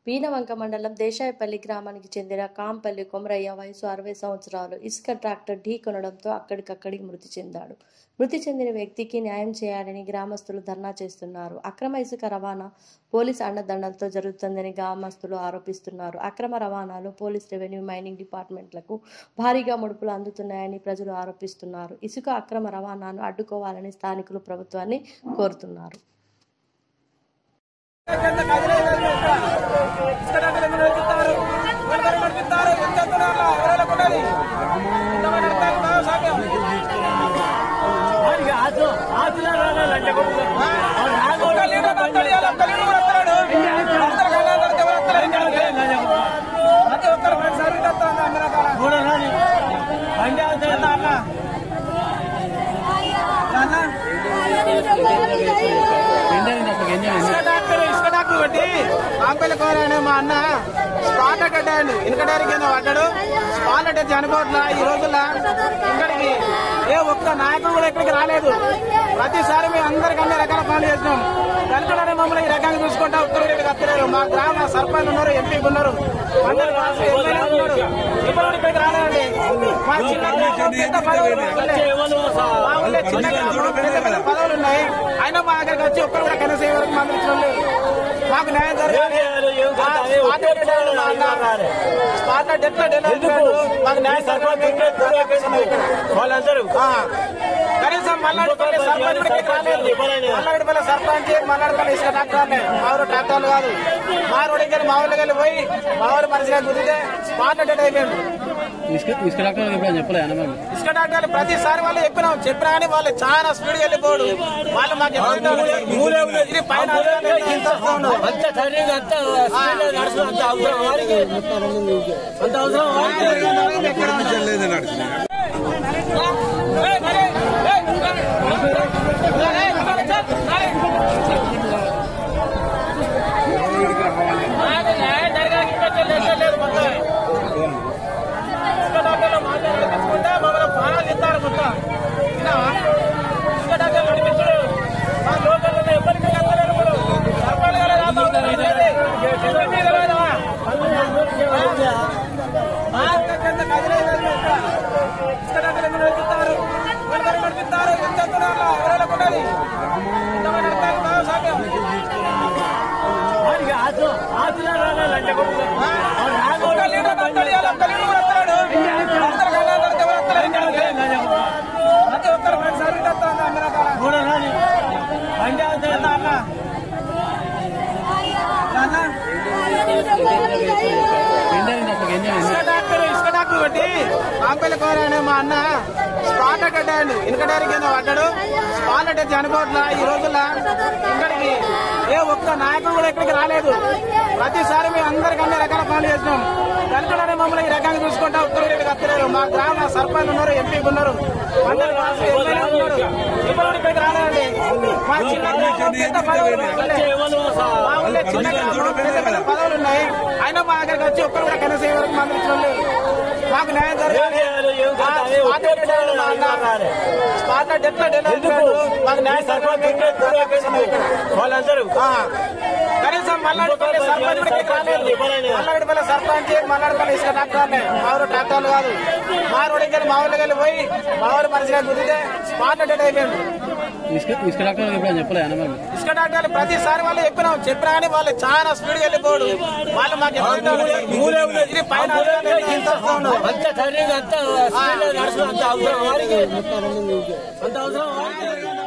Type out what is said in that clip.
పీనవంక మండలం దేశాయపల్లి గ్రామానికి చెందిన కాంపల్లి కొమరయ్య వయసు అరవై సంవత్సరాలు ఇసుక ట్రాక్టర్ ఢీ కొనడంతో అక్కడికక్కడికి మృతి చెందాడు మృతి చెందిన వ్యక్తికి న్యాయం చేయాలని గ్రామస్తులు ధర్నా చేస్తున్నారు అక్రమ ఇసుక రవాణా పోలీస్ అండదండలతో జరుగుతుందని గ్రామస్తులు ఆరోపిస్తున్నారు అక్రమ రవాణాలో పోలీస్ రెవెన్యూ మైనింగ్ డిపార్ట్మెంట్లకు భారీగా ముడుపులు అందుతున్నాయని ప్రజలు ఆరోపిస్తున్నారు ఇసుక అక్రమ రవాణాను అడ్డుకోవాలని స్థానికులు ప్రభుత్వాన్ని కోరుతున్నారు ఇసుక డాక్టర్ కొట్టి ఆంపల్లి కోరాడు మా అన్న స్పాట్ అడ్డాడు ఇనకడానికి కింద పడ్డాడు స్పాట్ అడ్డే చనిపోట్ల ఈ రోజుల్లో ఇక్కడికి ఏ ఒక్క నాయకుడు కూడా ఇక్కడికి రాలేదు ప్రతిసారి మేము అందరికి అన్ని రకాల పనులు చేసినాం కనుకనే మమ్మల్ని ఈ రకంగా చూసుకుంటా ఒక్కరు ఇక్కడికి వస్తలేరు మా గ్రామ సర్పంచ్ ఉన్నారు ఎంపీ ఉన్నారు అందరు రాష్ట్ర ఎమ్మెల్యే ఉన్నారు ఇప్పుడు కూడా ఇక్కడికి రాలేదండి మా చిన్న గ్రామం పెద్ద పదవులు మా ఊళ్ళో చిన్న గ్రామం పెద్ద పెద్ద పదవులు ఉన్నాయి అయినా మా దగ్గరికి వచ్చి ఒక్కరు కూడా కనీసం ఎవరికి మంది ఇచ్చిన వాళ్ళు లేరు. మాకు న్యాయం జరగాలి ఆ స్పాట్ డెడ్ మా అన్న. స్పాట్ డెడ్ లో డెడ్ అవుతున్నాడు. మాకు న్యాయం జరగాలి. వాళ్ళందరూ ఆ. కనీసం మల్లాడిపల్లి సర్పంచ్ కూడా ఇక్కడికి రాలేదు. మల్లాడిపల్లి సర్పంచ్ మల్లాడిపల్లి ఇసుక ట్రాక్టర్లే మా ఊరు ట్రాక్టర్లు కాదు మా రోడ్డుకి వెళ్ళి మా ఊళ్ళకి వెళ్ళి పోయి మా ఊరు మనిషిగా కుదిరితే స్పాట్ డెడ్ అయిపోయింది ఇసుక ఇసుక డాక్టర్ ఎప్పుడైనా చెప్పలే అన్నమాట ఇసుక డాక్టర్లు ప్రతిసారి వాళ్ళు చెప్పినాం చెప్పినా కానీ వాళ్ళు చాలా స్పీడ్ వెళ్ళిపోడు వాళ్ళు మాకు ఎప్పుడు ఇది పైన అధికారులు ఎంత వస్తుందో. అంత సరిగా అంత స్పీడ్ లో నడుస్తుంది అంత అవసరం వారికి అంత అవసరం వారికి ఇసుక డాక్టర్ ఇసుక డాక్టర్ కొట్టి ఆంపల్లి కోరాడు మా అన్న స్పాట్ అడ్డాడు ఇనకడానికి కింద పడ్డాడు స్పాట్ అడ్డే చనిపోట్ల ఈ రోజుల్లో ఇక్కడికి ఏ ఒక్క నాయకుడు కూడా ఇక్కడికి రాలేదు ప్రతిసారి మేము అందరికి అన్ని రకాల పనులు చేసినాం కనుకనే మమ్మల్ని ఈ రకంగా చూసుకుంటా ఒక్కరు ఇక్కడికి వస్తలేరు మా గ్రామ సర్పంచ్ ఉన్నారు ఎంపీ ఉన్నారు అందరు రాష్ట్ర ఎమ్మెల్యే ఉన్నారు ఇప్పుడు కూడా ఇక్కడికి రాలేదండి మా చిన్న గ్రామం పెద్ద పదవులు ఉన్నాయి. మా ఊళ్ళో చిన్న గ్రామం పెద్ద పెద్ద పదవులు ఉన్నాయి అయినా మా దగ్గరికి వచ్చి ఒక్కరు కూడా కనీసం ఎవరికి మంది ఇచ్చిన వాళ్ళు లేరు. మాకు న్యాయం జరగాలి ఆ స్పాట్ డెడ్ మా అన్న. స్పాట్ డెడ్ లో డెడ్ అవుతున్నాడు. మాకు న్యాయం జరగాలి. వాళ్ళందరూ ఆ. కనీసం మల్లాడిపల్లి సర్పంచ్ కూడా ఇక్కడికి రాలేదు. మల్లాడిపల్లి సర్పంచ్ మల్లాడిపల్లి ఇసుక ట్రాక్టర్లే మా ఊరు ట్రాక్టర్లు కాదు మా రోడ్డుకి వెళ్ళి మా ఊళ్ళకి వెళ్ళి పోయి మా ఊరు మనిషిగా కుదిరితే స్పాట్ డెడ్ అయిపోయింది ఇసుక ఇసుక డాక్టర్ ఎప్పుడైనా చెప్పలే అన్నమాట ఇసుక డాక్టర్లు ప్రతిసారి వాళ్ళు చెప్పినాం చెప్పినా కానీ వాళ్ళు చాలా స్పీడ్ వెళ్ళిపోడు వాళ్ళు మాకు ఎప్పుడు ఇది పైన అధికారులు ఎంత వస్తుందో. అంత సరిగా అంత స్పీడ్ లో నడుస్తుంది అంత అవసరం వారికి అంత అవసరం వారికి